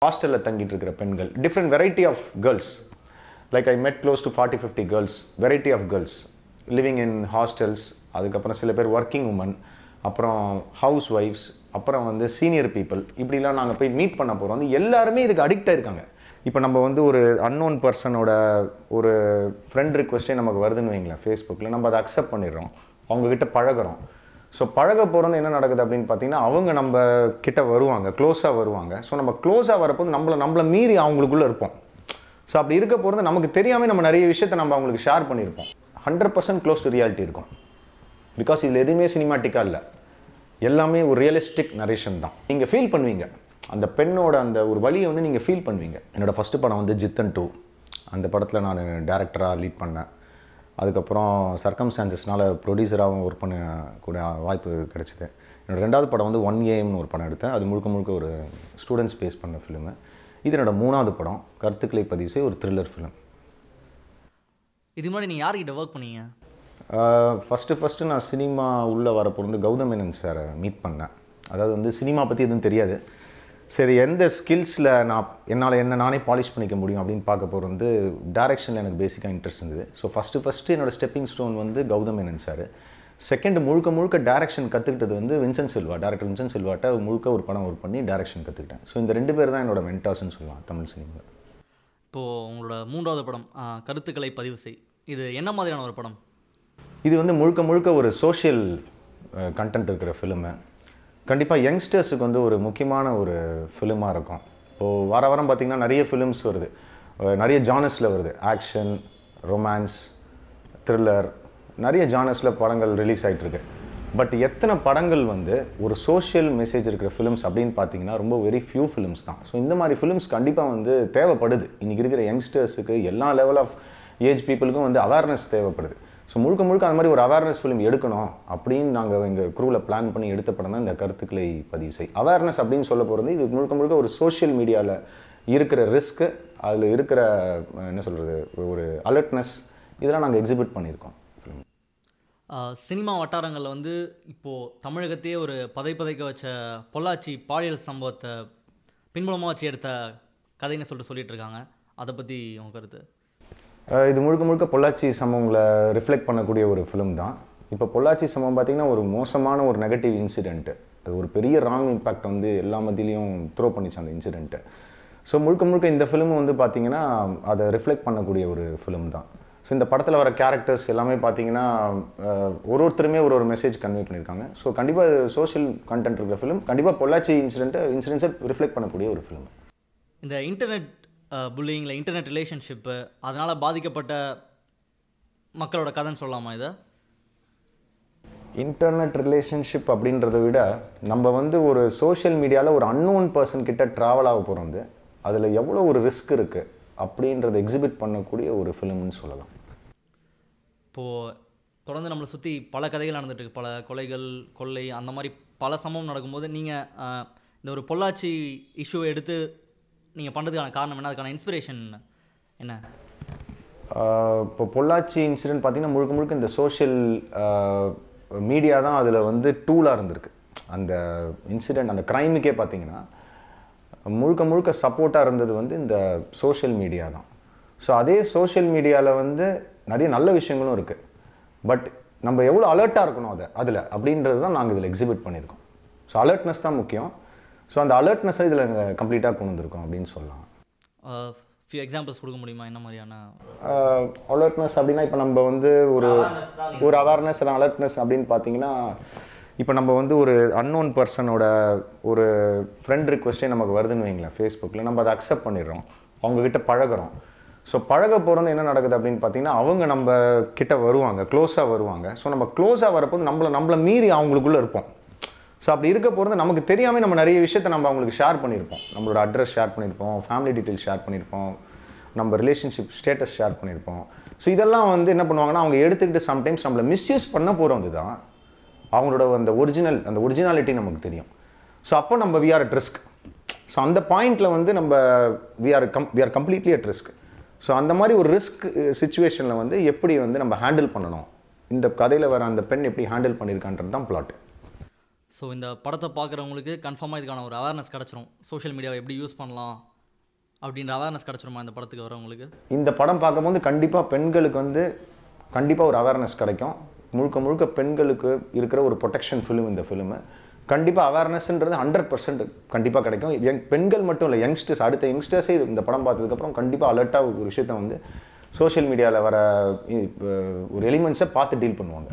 ஹாஸ்டலில் தங்கிட்டு இருக்கிற பெண்கள் different variety of girls like I met close to forty fifty girls variety of girls living in hostels அதுக்கப்புறம் சில பேர் ஒர்க்கிங் உமன் அப்புறம் ஹவுஸ் ஒய்ஃப்ஸ் அப்புறம் வந்து சீனியர் பீப்புள் இப்படிலாம் நாங்கள் போய் மீட் பண்ண போகிறோம் வந்து எல்லாருமே இதுக்கு அடிக்ட் ஆயிருக்காங்க இப்போ நம்ம வந்து ஒரு அன்னோன் பர்சனோட ஒரு ஃப்ரெண்ட் ரிக்வெஸ்ட்டே நமக்கு வருதுன்னு வைங்களேன் ஃபேஸ்புக்கில் நம்ம அதை அக்செப்ட் பண்ணிடுறோம் அவங்கக்கிட்ட பழகுறோம் ஸோ பழக போகிறது என்ன நடக்குது அப்படின்னு பார்த்தீங்கன்னா அவங்க நம்ம கிட்ட வருவாங்க க்ளோஸாக வருவாங்க ஸோ நம்ம க்ளோஸாக வரப்போது நம்மளை நம்மளை மீறி அவங்களுக்குள்ளே இருப்போம் ஸோ அப்படி இருக்க போகிறது நமக்கு தெரியாமல் நம்ம நிறைய விஷயத்தை நம்ம அவங்களுக்கு ஷேர் பண்ணியிருப்போம் hundred percent close to reality இருக்கும் பிகாஸ் இதில் எதுவுமே சினிமாட்டிக்காக இல்லை எல்லாமே ஒரு ரியலிஸ்டிக் நரேஷன் தான் நீங்கள் ஃபீல் பண்ணுவீங்க அந்த பெண்ணோட அந்த ஒரு வழியை வந்து நீங்கள் ஃபீல் பண்ணுவீங்க என்னோட ஃபஸ்ட்டு படம் வந்து ஜித்தன் டூ அந்த படத்தில் நான் டேரக்டராக லீட் பண்ணேன் அதுக்கப்புறம் சர்க்கம்ஸ்டான்சஸ்னால ப்ரொடியூசராகவும் ஒர்க் பண்ண கூட வாய்ப்பு கிடைச்சிது என்னோட ரெண்டாவது படம் வந்து ஒன் ஏஎம்னு ஒரு படம் எடுத்தேன் அது முழுக்க முழுக்க ஒரு ஸ்டூடெண்ட்ஸ் பேஸ் பண்ண ஃபிலிமு இது என்னோட மூணாவது படம் கருத்துக்களை பதிவு செய்ய ஒரு த்ரில்லர் ஃபிலிம் இது முன்னாடி நீங்கள் யார்கிட்ட ஒர்க் பண்ணீங்க ஃபஸ்ட்டு ஃபஸ்ட்டு நான் சினிமா உள்ளே வரப்போ வந்து கௌதம் மேனன் சாரை மீட் பண்ணேன் அதாவது வந்து சினிமா பற்றி எதுவும் தெரியாது சரி எந்த ஸ்கில்ஸில் நான் என்னால் என்ன நானே பாலிஷ் பண்ணிக்க முடியும் அப்படின்னு பார்க்க போகிறது வந்து டேரெக்ஷனில் எனக்கு பேசிக்காக இன்ட்ரெஸ்ட் இருந்தது ஸோ ஃபஸ்ட்டு ஃபஸ்ட்டு என்னோட ஸ்டெப்பிங் ஸ்டோன் வந்து கௌதம் மேனன் சார் செகண்ட் முழுக்க முழுக்க டேரக்ஷன் கற்றுக்கிட்டது வந்து வின்சன் சில்வா டேரக்டர் வின்சன் சில்வாட்ட முழுக்க ஒரு படம் ஒர்க் பண்ணி டேரக்ஷன் கற்றுக்கிட்டேன் ஸோ இந்த ரெண்டு பேர் தான் என்னோட மென்டாஸ்ன்னு சொல்லலாம் தமிழ் சினிமாவில் இப்போது உங்களோட மூன்றாவது படம் ஆ, கருத்துக்களை பதிவு செய் இது என்ன மாதிரியான ஒரு படம் இது வந்து முழுக்க முழுக்க ஒரு சோஷியல் கண்டென்ட் இருக்கிற ஃபிலிமு கண்டிப்பாக யங்ஸ்டர்ஸுக்கு வந்து ஒரு முக்கியமான ஒரு ஃபிலிமாக இருக்கும் இப்போது வர வாரம் பார்த்திங்கன்னா நிறைய ஃபிலிம்ஸ் வருது அஹ் நிறைய ஜானர்ஸில் வருது ஆக்ஷன் ரொமான்ஸ் த்ரில்லர் நிறைய ஜானர்ஸில் படங்கள் ரிலீஸ் ஆகிட்டு இருக்கு பட் எத்தனை படங்கள் வந்து ஒரு சோஷியல் மெசேஜ் இருக்கிற ஃபிலிம்ஸ் அப்படின்னு பார்த்தீங்கன்னா ரொம்ப வெரி ஃபியூ ஃபிலிம்ஸ் தான் ஸோ இந்த மாதிரி ஃபிலிம்ஸ் கண்டிப்பாக வந்து தேவைப்படுது இன்றைக்கி இருக்கிற யங்ஸ்டர்ஸுக்கு எல்லா லெவல் ஆஃப் ஏஜ் பீப்புளுக்கும் வந்து அவேர்னஸ் தேவைப்படுது ஸோ முழுக்க முழுக்க அந்த மாதிரி ஒரு அவேர்னஸ் ஃபிலிம் எடுக்கணும் அப்படின்னு நாங்கள் எங்கள் குரூவில் பிளான் பண்ணி எடுத்த படம் தான் இந்த கருத்துக்களை பதிவு செய் அவேர்னஸ் அப்படின்னு சொல்ல போகிறது இது முழுக்க முழுக்க ஒரு சோஷியல் மீடியாவில் இருக்கிற ரிஸ்க்கு அதில் இருக்கிற அஹ், என்ன சொல்கிறது ஒரு அலர்ட்னஸ் இதெல்லாம் நாங்கள் எக்ஸிபிட் பண்ணியிருக்கோம் film. ஆ, சினிமா வட்டாரங்களில் வந்து இப்போது தமிழகத்தையே ஒரு பதை பதைக்க வச்ச பொள்ளாச்சி பாலியல் சம்பவத்தை பின்புலமாக வச்சு எடுத்த கதைன்னு சொல்லிட்டு சொல்லிட்டு இருக்காங்க அதை பற்றி உங்க கருத்து அஹ் இது முழுக்க முழுக்க பொள்ளாச்சி சம்பவங்களை ரிஃப்ளெக்ட் பண்ணக்கூடிய ஒரு ஃபிலிம் தான் இப்போ பொள்ளாச்சி சம்பவம் பார்த்தீங்கன்னா ஒரு மோசமான ஒரு நெகட்டிவ் இன்சிடென்ட்டு அது ஒரு பெரிய ராங் இம்பேக்ட் வந்து எல்லா மத்தியிலையும் த்ரோ பண்ணிச்சு அந்த இன்சிடென்ட்டு ஸோ முழுக்க முழுக்க இந்த ஃபிலிம் வந்து பார்த்தீங்கன்னா அதை ரிஃப்ளெக்ட் பண்ணக்கூடிய ஒரு ஃபிலிம் தான் ஸோ இந்த படத்தில் வர கேரக்டர்ஸ் எல்லாமே பார்த்தீங்கன்னா அஹ், ஒரு ஒருத்தருமே ஒரு ஒரு மெசேஜ் கன்வே பண்ணியிருக்காங்க ஸோ கண்டிப்பாக சோஷியல் கண்டென்ட் இருக்கிற ஃபிலிம் கண்டிப்பாக பொள்ளாச்சி இன்சிடென்ட்டை இன்சிடென்ட்ஸை ரிஃப்ளெக்ட் பண்ணக்கூடிய ஒரு ஃபிலிம் இந்த இன்டர்நெட் புல்லிங்கில் இன்டர்நெட் ரிலேஷன்ஷிப்பு அதனால் பாதிக்கப்பட்ட மக்களோட கதைன்னு சொல்லலாமா இதை இன்டர்நெட் ரிலேஷன்ஷிப் அப்படின்றத விட நம்ம வந்து ஒரு சோஷியல் மீடியாவில் ஒரு அன்னோன் பர்சன் கிட்ட ட்ராவல் ஆக போகிறோம் வந்து அதில் எவ்வளோ ஒரு ரிஸ்க் இருக்குது அப்படின்றத எக்ஸிபிட் பண்ணக்கூடிய ஒரு ஃபிலிம்னு சொல்லலாம் இப்போது தொடர்ந்து நம்மளை சுற்றி பல கதைகள் நடந்துட்டு இருக்கு பல கொலைகள் கொள்ளை அந்த மாதிரி பல சம்பவம் நடக்கும்போது நீங்கள் இந்த ஒரு பொள்ளாச்சி இஷ்யூவை எடுத்து நீங்கள் பண்ணுறதுக்கான காரணம் என்ன அதுக்கான இன்ஸ்பிரேஷன் என்ன ஆஹ் இப்போ பொள்ளாச்சி இன்சிடென்ட் பார்த்தீங்கன்னா முழுக்க முழுக்க இந்த சோஷியல் மீடியா தான் அதில் வந்து டூலாக இருந்திருக்கு அந்த இன்சிடென்ட் அந்த க்ரைமுக்கே பார்த்தீங்கன்னா முழுக்க முழுக்க சப்போர்ட்டாக இருந்தது வந்து இந்த சோஷியல் மீடியா தான் ஸோ அதே சோஷியல் மீடியாவில் வந்து நிறைய நல்ல விஷயங்களும் இருக்குது பட் நம்ம எவ்வளோ அலர்ட்டாக இருக்கணும் அதை அதில் அப்படின்றது தான் நாங்கள் இதில் எக்ஸிபிட் பண்ணியிருக்கோம் ஸோ அலர்ட்னஸ் தான் முக்கியம் ஸோ அந்த அலர்ட்னஸை இதில் கம்ப்ளீட்டாக கொண்டு வந்திருக்கோம் அப்படின்னு சொல்லலாம் ஃபியூ எக்ஸாம்பிள்ஸ் கொடுக்க முடியுமா என்ன மாதிரியான அலர்ட்னஸ் அப்படின்னா இப்போ நம்ம வந்து ஒரு ஒரு அவேர்னஸ் அலர்ட்னஸ் அப்படின்னு பார்த்தீங்கன்னா இப்போ நம்ம வந்து ஒரு அன்னோன் பர்சனோட ஒரு ஃப்ரெண்ட் ரிக்வெஸ்ட்டே நமக்கு வருதுன்னு வைங்களேன் ஃபேஸ்புக்கில் நம்ம அதை அக்செப்ட் பண்ணிடுறோம் அவங்கக்கிட்ட பழகுறோம் ஸோ பழக போகிறது என்ன நடக்குது அப்படின்னு பார்த்தீங்கன்னா அவங்க நம்ம கிட்ட வருவாங்க க்ளோஸாக வருவாங்க ஸோ நம்ம க்ளோஸாக வரப்போது நம்மளை நம்மளை மீறி அவங்களுக்குள்ளே இருப்போம் ஸோ அப்படி இருக்க போகிறது நமக்கு தெரியாமல் நம்ம நிறைய விஷயத்தை நம்ம அவங்களுக்கு ஷேர் பண்ணியிருப்போம் நம்மளோட அட்ரஸ் ஷேர் பண்ணியிருப்போம் ஃபேமிலி டீட்டெயில் ஷேர் பண்ணியிருப்போம் நம்ம ரிலேஷன்ஷிப் ஸ்டேட்டஸ் ஷேர் பண்ணியிருப்போம் ஸோ இதெல்லாம் வந்து என்ன பண்ணுவாங்கன்னா அவங்க எடுத்துக்கிட்டு சம்டைம்ஸ் நம்மளை மிஸ்யூஸ் பண்ண போகிறது தான் அவங்களோட அந்த ஒரிஜினல் அந்த ஒரிஜினாலிட்டி நமக்கு தெரியும் ஸோ அப்போ நம்ம we are at risk so அந்த பாயிண்டில் வந்து நம்ம we are come we are completely at risk so அந்த மாதிரி ஒரு ரிஸ்க் சுச்சுவேஷனில் வந்து எப்படி வந்து நம்ம ஹேண்டில் பண்ணணும் இந்த கதையில் வர அந்த பெண் எப்படி ஹேண்டில் பண்ணியிருக்கான்றது தான் பிளாட் ஸோ இந்த படத்தை பார்க்குறவங்களுக்கு கன்ஃபார்மாக இதுக்கான ஒரு அவேர்னஸ் கிடச்சிரும் சோஷியல் மீடியாவை எப்படி யூஸ் பண்ணலாம் அப்படின்ற அவேர்னஸ் கிடச்சிருமா இந்த படத்துக்கு வரவங்களுக்கு இந்த படம் பார்க்கும்போது கண்டிப்பாக பெண்களுக்கு வந்து கண்டிப்பாக ஒரு அவேர்னஸ் கிடைக்கும் முழுக்க முழுக்க பெண்களுக்கு இருக்கிற ஒரு ப்ரொடெக்ஷன் ஃபிலிம் இந்த ஃபிலிமு கண்டிப்பாக அவேர்னஸ்ன்றது ஹண்ட்ரட் பர்சன்ட் கண்டிப்பாக கிடைக்கும் யங் பெண்கள் மட்டும் இல்லை யங்ஸ்டர்ஸ் அடுத்த யங்ஸ்டர்ஸே இது இந்த படம் பார்த்ததுக்கப்புறம் கண்டிப்பாக அலர்ட்டாக ஒரு விஷயத்த வந்து சோஷியல் மீடியாவில் வர இ- இப்ப ஒரு எலிமெண்ட்ஸை பார்த்து டீல் பண்ணுவாங்க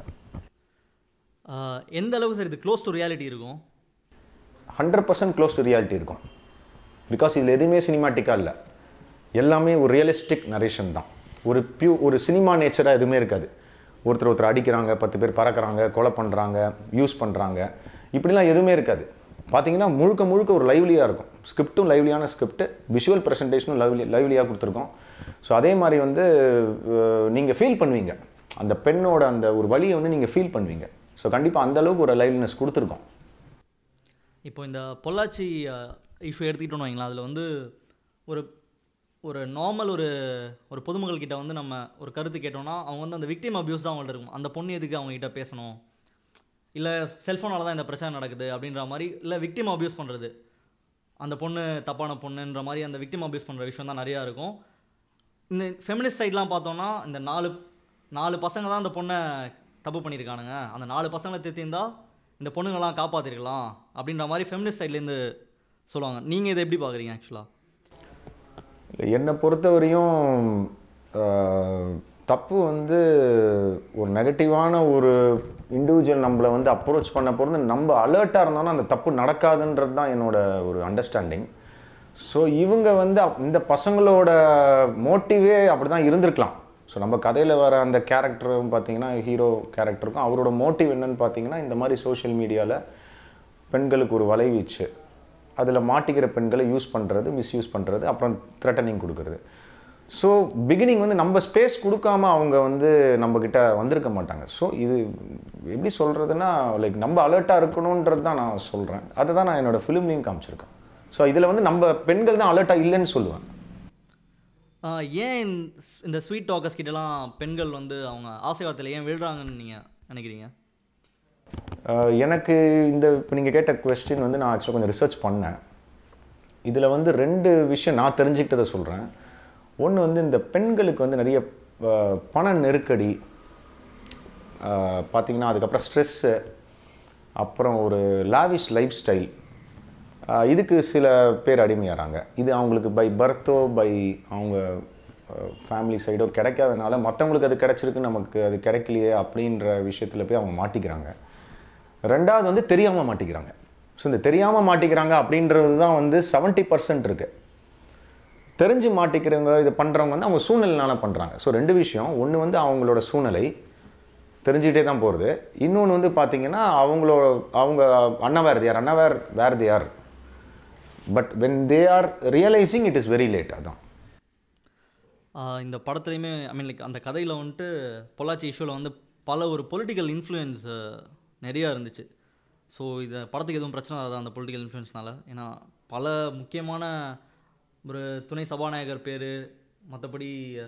ஆஹ் எந்த அளவுக்கு சார் இது க்ளோஸ் டு ரியாலிட்டி இருக்கும் hundred percent close to reality இருக்கும் பிகாஸ் இதில் எதுவுமே சினிமாட்டிக்காக இல்லை எல்லாமே ஒரு ரியலிஸ்டிக் நரேஷன் தான் ஒரு பியூ ஒரு சினிமா நேச்சராக எதுவுமே இருக்காது ஒருத்தர் ஒருத்தர் அடிக்கிறாங்க பத்து பேர் பறக்கிறாங்க கொலை பண்ணுறாங்க யூஸ் பண்ணுறாங்க இப்படிலாம் எதுவுமே இருக்காது பார்த்தீங்கன்னா முழுக்க முழுக்க ஒரு லைவ்லியாக இருக்கும் ஸ்கிரிப்டும் லைவ்லியான ஸ்கிரிப்ட் விஷுவல் ப்ரெசன்டேஷனும் லைவ்லி லைவ்லியாக கொடுத்துருக்கோம் ஸோ அதே மாதிரி வந்து நீங்கள் ஃபீல் பண்ணுவீங்க அந்த பெண்ணோட அந்த ஒரு வழியை வந்து நீங்கள் ஃபீல் பண்ணுவீங்க ஸோ கண்டிப்பாக அந்த அளவுக்கு ஒரு லைவ்லினஸ் கொடுத்துருக்கோம் இப்போ இந்த பொள்ளாச்சி இஷ்யூ எடுத்துக்கிட்டோம்னு வைங்களேன் அதில் வந்து ஒரு ஒரு நார்மல் ஒரு ஒரு பொதுமக்கள் கிட்ட வந்து நம்ம ஒரு கருத்து கேட்டோம்னா அவங்க வந்து அந்த விக்டிம் அபியூஸ் தான் அவங்கள்ட்ட இருக்கும் அந்த பொண்ணு எதுக்கு அவங்க கிட்ட பேசணும் இல்லை செல்ஃபோனால தான் இந்த பிரச்சனை நடக்குது அப்படின்ற மாதிரி இல்லை விக்டிம் அபியூஸ் பண்ணுறது அந்த பொண்ணு தப்பான பொண்ணுன்ற மாதிரி அந்த விக்டிம் அபியூஸ் பண்ணுற விஷயம் தான் நிறையா இருக்கும் இந்த ஃபெமினிஸ்ட் சைட்லாம் பார்த்தோம்னா இந்த நாலு நாலு பசங்க தான் அந்த பொண்ணை தப்பு பண்ணியிருக்கானுங்க அந்த நாலு பசங்களை திருத்தியிருந்தா இந்த பொண்ணுங்களாம் காப்பாற்றிருக்கலாம் அப்படின்ற மாதிரி ஃபெமினிஸ்ட் சைட்லேருந்து சொல்லுவாங்க நீங்கள் இதை எப்படி பார்க்குறீங்க ஆக்சுவலாக இல்லை, என்னை பொறுத்தவரையும் ஆஹ், தப்பு வந்து ஒரு நெகட்டிவான ஒரு இண்டிவிஜுவல் நம்மளை வந்து அப்ரோச் பண்ண பொறுத்து நம்ம அலர்ட்டாக இருந்தோம்னா அந்த தப்பு நடக்காதுன்றது தான் என்னோட ஒரு அண்டர்ஸ்டாண்டிங் ஸோ இவங்க வந்து அப்- இந்த பசங்களோட மோட்டிவே அப்படி தான் இருந்திருக்கலாம் ஸோ நம்ம கதையில் வர அந்த கேரக்டரும் பார்த்தீங்கன்னா ஹீரோ கேரக்டருக்கும் அவரோட மோட்டிவ் என்னன்னு பார்த்தீங்கன்னா இந்த மாதிரி சோஷியல் மீடியாவில் பெண்களுக்கு ஒரு வலைவீச்சு அதில் மாட்டிக்கிற பெண்களை யூஸ் பண்ணுறது மிஸ்யூஸ் பண்ணுறது அப்புறம் த்ரெட்டனிங் கொடுக்கறது ஸோ பிகினிங் வந்து நம்ம ஸ்பேஸ் கொடுக்காம அவங்க வந்து நம்மக்கிட்ட வந்திருக்க மாட்டாங்க ஸோ இது எப்படி சொல்கிறதுனா லைக் நம்ம அலர்ட்டாக இருக்கணுன்றது தான் நான் சொல்கிறேன் அதை தான் நான் என்னோடய ஃபிலிம்லேயும் காமிச்சிருக்கேன் ஸோ இதில் வந்து நம்ம பெண்கள் தான் அலர்ட்டாக இல்லைன்னு சொல்லுவேன் ஏன் இந்த- இந்த ஸ்வீட் டாக்கர்ஸ் கிட்டலாம் பெண்கள் வந்து அவங்க ஆசை வார்த்தையில் ஏன் விழுறாங்கன்னு நீங்கள் நினைக்கிறீங்க ஆஹ் எனக்கு இந்த இப்போ நீங்கள் கேட்ட கொஸ்டின் வந்து நான் ஆக்சுவலாக கொஞ்சம் ரிசர்ச் பண்ணேன் இதில் வந்து ரெண்டு விஷயம் நான் தெரிஞ்சுக்கிட்டதை சொல்கிறேன் ஒன்று வந்து இந்த பெண்களுக்கு வந்து நிறைய ஆஹ், பண நெருக்கடி ஆஹ், பார்த்தீங்கன்னா அதுக்கப்புறம் ஸ்ட்ரெஸ்ஸு அப்புறம் ஒரு லாவிஷ் லைஃப் ஸ்டைல் இதுக்கு சில பேர் அடிமையாகிறாங்க இது அவங்களுக்கு பை பர்த்தோ பை அவங்க ஃபேமிலி சைடோ கிடைக்காதனால மற்றவங்களுக்கு அது கிடைச்சிருக்கு நமக்கு அது கிடைக்கலையே அப்படின்ற விஷயத்தில் போய் அவங்க மாட்டிக்கிறாங்க ரெண்டாவது வந்து தெரியாமல் மாட்டிக்கிறாங்க ஸோ இந்த தெரியாமல் மாட்டிக்கிறாங்க அப்படின்றது தான் வந்து செவன்ட்டி பர்சன்ட் இருக்குது தெரிஞ்சு மாட்டிக்கிறவங்க இது பண்ணுறவங்க வந்து அவங்க சூழ்நிலைனால பண்ணுறாங்க ஸோ ரெண்டு விஷயம் ஒன்று வந்து அவங்களோட சூழ்நிலை தெரிஞ்சுக்கிட்டே தான் போகிறது இன்னொன்று வந்து பார்த்தீங்கன்னா அவங்களோட அவங்க unaware they're unaware where they're but when they are realising it is very late அதான் ஆஹ் இந்த படத்துலையுமே ஐ மீன் லைக் அந்த கதையில் வந்துட்டு பொள்ளாச்சி இஷ்யூவில் வந்து பல ஒரு பொலிட்டிக்கல் இன்ஃப்ளூயன்ஸ் நிறையா இருந்துச்சு ஸோ இந்த படத்துக்கு எதுவும் பிரச்சனை வராதா அந்த பொலிட்டிக்கல் இன்ஃப்ளூயன்ஸ்னால ஏன்னா பல முக்கியமான ஒரு துணை சபாநாயகர் பேர் மற்றபடி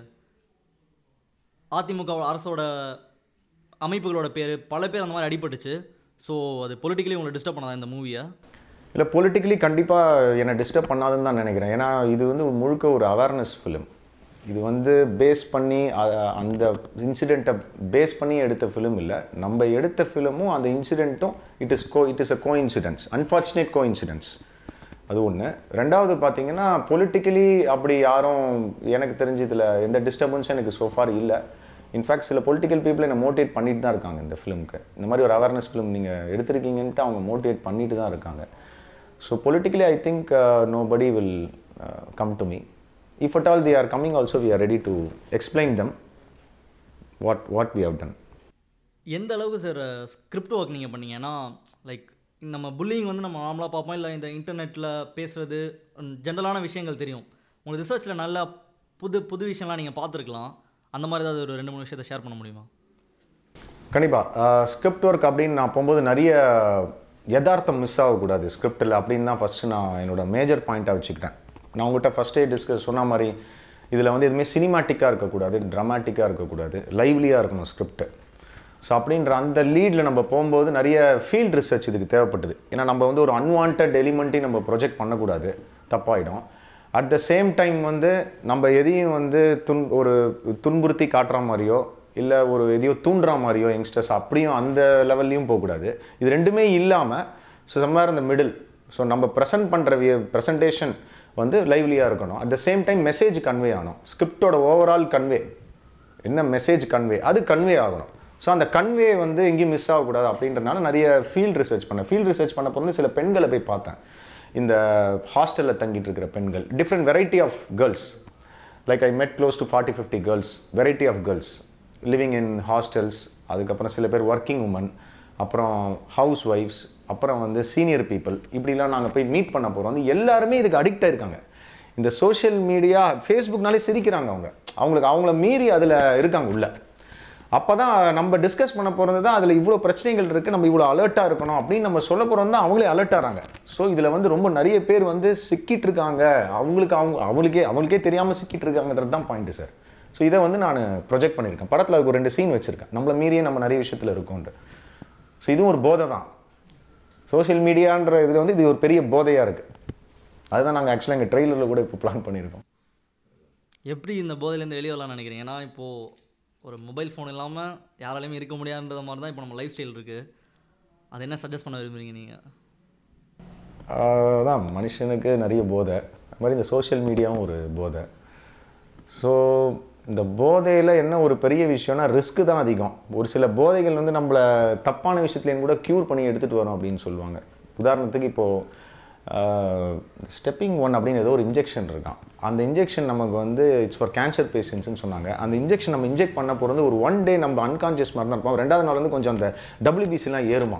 அதிமுக அரசோட அமைப்புகளோட பேர் பல பேர் அந்த மாதிரி அடிபட்டுச்சு ஸோ அது பொலிட்டிக்கலி உங்களை டிஸ்டர்ப் பண்ணாதா இந்த மூவியை இல்லை பொலிட்டிக்கலி கண்டிப்பாக என்னை டிஸ்டர்ப் பண்ணாதுன்னு தான் நினைக்கிறேன் ஏன்னா இது வந்து முழுக்க ஒரு அவேர்னஸ் ஃபிலிம் இது வந்து பேஸ் பண்ணி அ- அந்த இன்சிடெண்ட்டை பேஸ் பண்ணி எடுத்த ஃபிலிம் இல்லை நம்ம எடுத்த ஃபிலிமும் அந்த இன்சிடெண்ட்டும் it is co it is a coincidents unfortunate coincidents அது ஒன்று ரெண்டாவது பார்த்தீங்கன்னா பொலிட்டிக்கலி அப்படி யாரும் எனக்கு தெரிஞ்சு இதில் எந்த டிஸ்டர்பன்ஸும் எனக்கு சோஃபார் இல்லை இன்ஃபேக்ட் சில பொலிட்டிக்கல் பீப்புள் என்னை மோட்டிவேட் பண்ணிட்டு தான் இருக்காங்க இந்த ஃபிலிமுக்கு இந்த மாதிரி ஒரு அவேர்னஸ் ஃபிலிம் நீங்கள் எடுத்திருக்கீங்கன்ட்டு அவங்க மோட்டிவேட் பண்ணிட்டு தான் இருக்காங்க so politically I think nobody will come to me if at all they are coming also we are ready to explain them what what we have done எந்த அளவுக்கு sir script work நீங்கள் பண்ணீங்க ஏன்னா like நம்ம pulling வந்து நம்ம நார்மலாக பார்ப்போம் இல்லை இந்த இன்டர்நெட்டில் பேசுகிறது ஜென்ரலான விஷயங்கள் தெரியும் உங்கள் ரிசர்ச்சில் நல்ல புது புது விஷயம்லாம் நீங்கள் பார்த்துருக்கலாம் அந்த மாதிரி ஏதாவது ஒரு ரெண்டு மூணு விஷயத்தை ஷேர் பண்ண முடியுமா கண்டிப்பாக ஸ்கிரிப்ட் ஒர்க் அப்படின்னு நான் போகும்போது நிறைய யதார்த்தம் மிஸ் ஆகக்கூடாது ஸ்கிரிப்டில் அப்படின்னு தான் ஃபஸ்ட்டு நான் என்னோட மேஜர் பாயிண்ட்டாக வச்சுக்கிட்டேன் நான் உங்கள்கிட்ட ஃபஸ்ட்டே டிஸ்கஸ் சொன்ன மாதிரி இதில் வந்து எதுவுமே சினிமாட்டிக்காக இருக்கக்கூடாது ட்ராமாட்டிக்காக இருக்கக்கூடாது லைவ்லியாக இருக்கணும் ஸ்கிரிப்ட் ஸோ அப்படின்ற அந்த லீடில் நம்ம போகும்போது நிறைய ஃபீல்ட் ரிசர்ச் இதுக்கு தேவைப்பட்டது ஏன்னா நம்ம வந்து ஒரு அன்வான்ட் எலிமெண்ட்டையும் நம்ம ப்ரொஜெக்ட் பண்ணக்கூடாது தப்பாயிடும் அட் த சேம் டைம் வந்து நம்ம எதையும் வந்து துன் ஒரு துன்புறுத்தி காட்டுற மாதிரியோ இல்லை ஒரு எதையோ தூண்டுற மாதிரியோ யங்ஸ்டர்ஸ் அப்படியும் அந்த லெவல்லையும் போகக்கூடாது இது ரெண்டுமே இல்லாமல் ஸோ சம்வேர் இந்த மிடில் ஸோ நம்ம ப்ரெசென்ட் பண்ணுற ப்ரெசன்டேஷன் வந்து லைவ்லியாக இருக்கணும் at the same time message convey ஆகணும் ஸ்கிரிப்டோட ஓவரால் கன்வே என்ன மெசேஜ் கன்வே அது கன்வே ஆகணும் ஸோ அந்த கன்வே வந்து எங்கேயும் மிஸ் ஆகக்கூடாது அப்படின்றனால நிறைய ஃபீல்ட் ரிசர்ச் பண்ணேன் ஃபீல்ட் ரிசர்ச் பண்ண போது சில பெண்களை போய் பார்த்தேன் இந்த ஹாஸ்டலில் தங்கிட்டு இருக்கிற பெண்கள் different variety of girls like I met close to forty fifty girls variety of girls living in hostels அதுக்கப்புறம் சில பேர் ஒர்க்கிங் உமன் அப்புறம் ஹவுஸ் ஒய்ஃப்ஸ் அப்புறம் வந்து சீனியர் பீப்புள் இப்படிலாம் நாங்கள் போய் மீட் பண்ண போகிறோம் வந்து எல்லாருமே இதுக்கு அடிக்ட் ஆயிருக்காங்க இந்த சோஷியல் மீடியா ஃபேஸ்புக்னாலே சிரிக்கிறாங்க அவங்க அவங்களுக்கு அவங்கள மீறி அதில் இருக்காங்க உள்ள அப்போ தான் நம்ம டிஸ்கஸ் பண்ண போகிறது தான் அதில் இவ்வளோ பிரச்சனைகள் இருக்குது நம்ம இவ்வளோ அலர்ட்டாக இருக்கணும் அப்படின்னு நம்ம சொல்ல போகிறோம் தான் அவங்களே அலர்ட் ஆகிறாங்க ஸோ இதில் வந்து ரொம்ப நிறைய பேர் வந்து சிக்கிட்டு இருக்காங்க அவங்களுக்கு அவங்க அவங்களுக்கே அவங்களுக்கே தெரியாமல் சிக்கிட்டு இருக்காங்கன்றது தான் பாயிண்ட்டு சார் ஸோ இதை வந்து நான் ப்ரொஜெக்ட் பண்ணியிருக்கேன் படத்தில் அதுக்கு ஒரு ரெண்டு சீன் வச்சுருக்கேன் நம்மளை மீறியே நம்ம நிறைய விஷயத்தில் இருக்கோன்ட்டு ஸோ இதுவும் ஒரு போதை தான் சோஷியல் மீடியான்ற இதில் வந்து இது ஒரு பெரிய போதையாக இருக்குது அதுதான் நாங்கள் ஆக்சுவலாக எங்கள் ட்ரெய்லரில் கூட இப்போ பிளான் பண்ணியிருக்கோம் எப்படி இந்த போதையிலேருந்து வெளியே வரலாம்னு நினைக்கிறீங்க ஏன்னா இப்போது ஒரு மொபைல் ஃபோன் இல்லாமல் யாராலையுமே இருக்க முடியாதுன்ற மாதிரி தான் இப்போ நம்ம லைஃப் ஸ்டைல் இருக்குது அது என்ன சஜஸ்ட் பண்ண விரும்புறீங்க நீங்கள் அதான் மனுஷனுக்கு நிறைய போதை அது மாதிரி இந்த சோஷியல் மீடியாவும் ஒரு போதை ஸோ இந்த போதையில் என்ன ஒரு பெரிய விஷயம்னா ரிஸ்க்கு தான் அதிகம் ஒரு சில போதைகள் வந்து நம்மளை தப்பான விஷயத்துலேயும் கூட க்யூர் பண்ணி எடுத்துகிட்டு வரோம் அப்படின்னு சொல்லுவாங்க உதாரணத்துக்கு இப்போது ஸ்டெப்பிங் ஒன் அப்படின்னு ஏதோ ஒரு இன்ஜெக்ஷன் இருக்கான் அந்த இன்ஜெக்ஷன் நமக்கு வந்து இட்ஸ் ஃபார் கேன்சர் பேஷண்ட்ஸ்னு சொன்னாங்க அந்த இன்ஜெக்ஷன் நம்ம இன்ஜெக்ட் பண்ண போகிறது ஒரு ஒன் டே நம்ம அன்கான்ஷியஸ் மாதிரி தான் இருப்போம் ரெண்டாவது நாள் வந்து கொஞ்சம் அந்த டபிள்யூபிசிலாம் ஏறுமா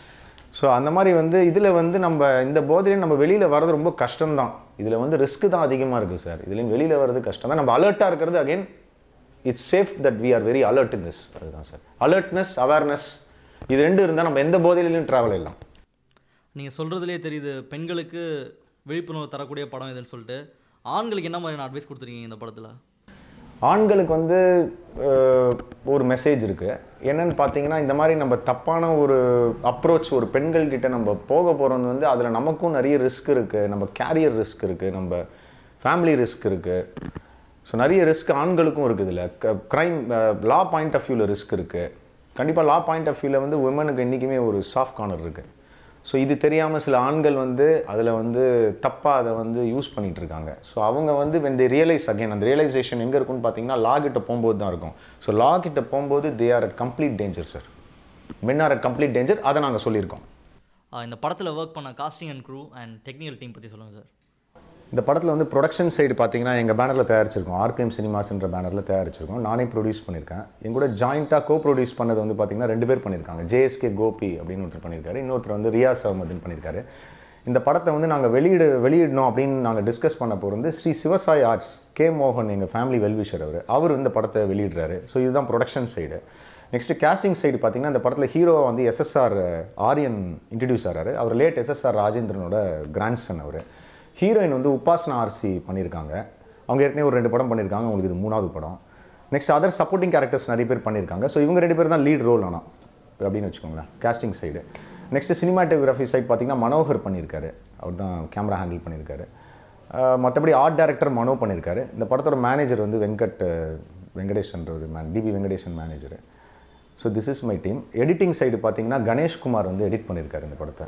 ஸோ அந்த மாதிரி வந்து இதில் வந்து நம்ம இந்த போதையில நம்ம வெளியில் வர்றது ரொம்ப கஷ்டம்தான் இதில் வந்து ரிஸ்க் தான் அதிகமாக இருக்குது சார் இதுலேயும் வெளியில் வர்றது கஷ்டம் தான் நம்ம அலர்ட்டாக இருக்கிறது again it's safe that we are very alert in this அதுதான் சார் அலர்ட்னஸ் அவேர்னஸ் இது ரெண்டு இருந்தால் நம்ம எந்த போதையிலையும் ட்ராவல் எல்லாம் நீங்கள் சொல்கிறதுலே தெரியுது பெண்களுக்கு விழிப்புணர்வு தரக்கூடிய படம் இதுன்னு சொல்லிட்டு ஆண்களுக்கு என்ன மாதிரியான அட்வைஸ் கொடுத்துருக்கீங்க இந்த படத்தில் ஆண்களுக்கு வந்து அஹ், ஒரு மெசேஜ் இருக்குது என்னன்னு பார்த்தீங்கன்னா இந்த மாதிரி நம்ம தப்பான ஒரு அப்ரோச் ஒரு பெண்கள் கிட்ட நம்ம போக போகிறது வந்து அதில் நமக்கும் நிறைய ரிஸ்க் இருக்குது நம்ம கேரியர் ரிஸ்க் இருக்குது நம்ம ஃபேமிலி ரிஸ்க் இருக்குது ஸோ நிறைய ரிஸ்க் ஆண்களுக்கும் இருக்குது இதில் க்ரைம் லா பாயிண்ட் ஆஃப் வியூவில் ரிஸ்க் இருக்குது கண்டிப்பாக லா பாயிண்ட் ஆஃப் வியூவில் வந்து உமனுக்கு என்றைக்குமே ஒரு சாஃப்ட் கார்னர் இருக்குது ஸோ இது தெரியாமல் சில ஆண்கள் வந்து அதில் வந்து தப்பாக அதை வந்து யூஸ் பண்ணிட்டு இருக்காங்க ஸோ அவங்க வந்து when they ரியலைஸ் அகைன் அந்த ரியலைசேஷன் எங்கே இருக்குன்னு பார்த்தீங்கன்னா லா கிட்ட போகும்போது தான் இருக்கும் ஸோ லா கிட்ட போகும்போது they are at complete danger sir men are at complete danger அதை நாங்கள் சொல்லியிருக்கோம் இந்த படத்தில் ஒர்க் பண்ண casting and crew and technical team பற்றி சொல்லுங்கள் சார் இந்த படத்தில் வந்து ப்ரொடக்ஷன் சைடு பார்த்தீங்கன்னா எங்கள் பேனரில் தயாரிச்சிருக்கோம் ஆர்பிஎம் சினிமாஸ்ன்ற பேனரில் தயாரிச்சிருக்கோம் நானே ப்ரொடியூஸ் பண்ணியிருக்கேன் என் கூட ஜாயிண்ட்டாக கோ ப்ரொடியூஸ் பண்ணது வந்து பார்த்தீங்கன்னா ரெண்டு பேர் பண்ணியிருக்காங்க ஜேஎஸ்கே கோபி அப்படின்னு ஒருத்தர் பண்ணியிருக்காரு இன்னொருத்தர் வந்து ரியாஸ் அகமதுன்னு பண்ணியிருக்காரு இந்த படத்தை வந்து நாங்கள் வெளியிடு வெளியிடணும் அப்படின்னு நாங்கள் டிஸ்கஸ் பண்ண போகிறது வந்து ஸ்ரீ சிவசாய் ஆர்ட்ஸ் கே மோகன் எங்கள் ஃபேமிலி வெல்விஷர் அவர் அவர் இந்த படத்தை வெளியிடுறாரு ஸோ இதுதான் production side next casting side பார்த்தீங்கன்னா இந்த படத்தில் ஹீரோ வந்து எஸ்எஸ்ஆர் ஆரியன் இன்ட்ரடியூஸ் ஆகிறாரு அவர் லேட் எஸ்எஸ்ஆர் ராஜேந்திரனோட கிராண்ட்சன் அவர் ஹீரோயின் வந்து உபாசனா ஆர்சி பண்ணியிருக்காங்க அவங்க ஏற்கனவே ஒரு ரெண்டு படம் பண்ணியிருக்காங்க அவங்களுக்கு இது மூணாவது படம் நெக்ஸ்ட் அதர் சப்போர்ட்டிங் கேரக்டர்ஸ் நிறைய பேர் பண்ணியிருக்காங்க ஸோ இவங்க ரெண்டு பேர் தான் லீட் ரோல் ஆனால் அப்படின்னு வச்சுக்கோங்களேன் casting side next cinematography side பார்த்தீங்கன்னா மனோகர் பண்ணியிருக்காரு அவர் தான் கேமரா ஹேண்டில் பண்ணியிருக்காரு ஆஹ் மற்றபடி ஆர்ட் டைரக்டர் மனோ பண்ணியிருக்காரு இந்த படத்தோட மேனேஜர் வந்து வெங்கட் அஹ், வெங்கடேஷன்ற ஒரு man DP Venkatesan manager so this is my team editing side பார்த்தீங்கன்னா கணேஷ்குமார் வந்து எடிட் பண்ணியிருக்காரு இந்த படத்தை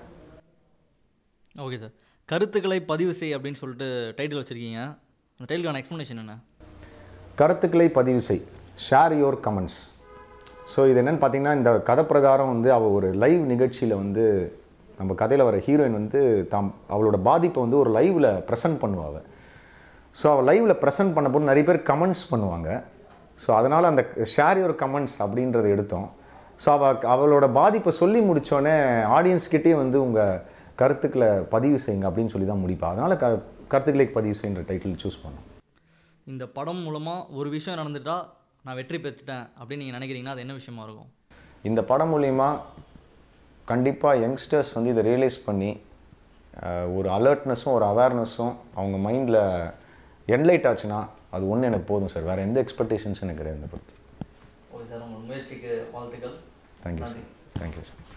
ஓகே சார் கருத்துக்களை பதிவு செய் அப்படின்னு சொல்லிட்டு டைட்டில் வச்சுருக்கீங்க அந்த டைட்டிலுக்கான எக்ஸ்ப்ளனேஷன் என்ன கருத்துக்களை பதிவு செய் ஷேர் யோர் கமெண்ட்ஸ் ஸோ இது என்னன்னு பார்த்தீங்கன்னா இந்த கதை பிரகாரம் வந்து அவள் ஒரு லைவ் நிகழ்ச்சியில் வந்து நம்ம கதையில் வர ஹீரோயின் வந்து தாம் அவளோட பாதிப்பை வந்து ஒரு லைவில் ப்ரெசென்ட் பண்ணுவா அவ ஸோ அவள் லைவில் ப்ரெசென்ட் பண்ணபோது நிறைய பேர் கமெண்ட்ஸ் பண்ணுவாங்க ஸோ அதனால் அந்த ஷேர் யுவர் கமெண்ட்ஸ் அப்படின்றத எடுத்தோம் ஸோ அவள் அவளோட பாதிப்பை சொல்லி முடித்தோடனே ஆடியன்ஸ்கிட்டே வந்து உங்கள் கருத்துக்களை பதிவு செய்யுங்க அப்படின்னு சொல்லி தான் முடிப்பா அதனால் க கருத்துக்களை பதிவு செய்யுன்ற டைட்டில் சூஸ் பண்ணோம் இந்த படம் மூலமாக ஒரு விஷயம் நடந்துட்டா நான் வெற்றி பெற்றுட்டேன் அப்படின்னு நீங்கள் நினைக்கிறீங்கன்னா அது என்ன விஷயமா இருக்கும் இந்த படம் மூலிமா கண்டிப்பாக யங்ஸ்டர்ஸ் வந்து இதை ரியலைஸ் பண்ணி அஹ், ஒரு அலர்ட்னஸும் ஒரு அவேர்னஸும் அவங்க மைண்டில் என்லைட் ஆச்சுன்னா அது ஒன்று எனக்கு போதும் சார் வேறு எந்த எக்ஸ்பெக்டேஷன்ஸும் எனக்கு கிடையாது இந்த படத்தில் ஓகே சார் உங்கள் முயற்சிக்கு வாழ்த்துக்கள் தேங்க்யூ சார் தேங்க்யூ சார்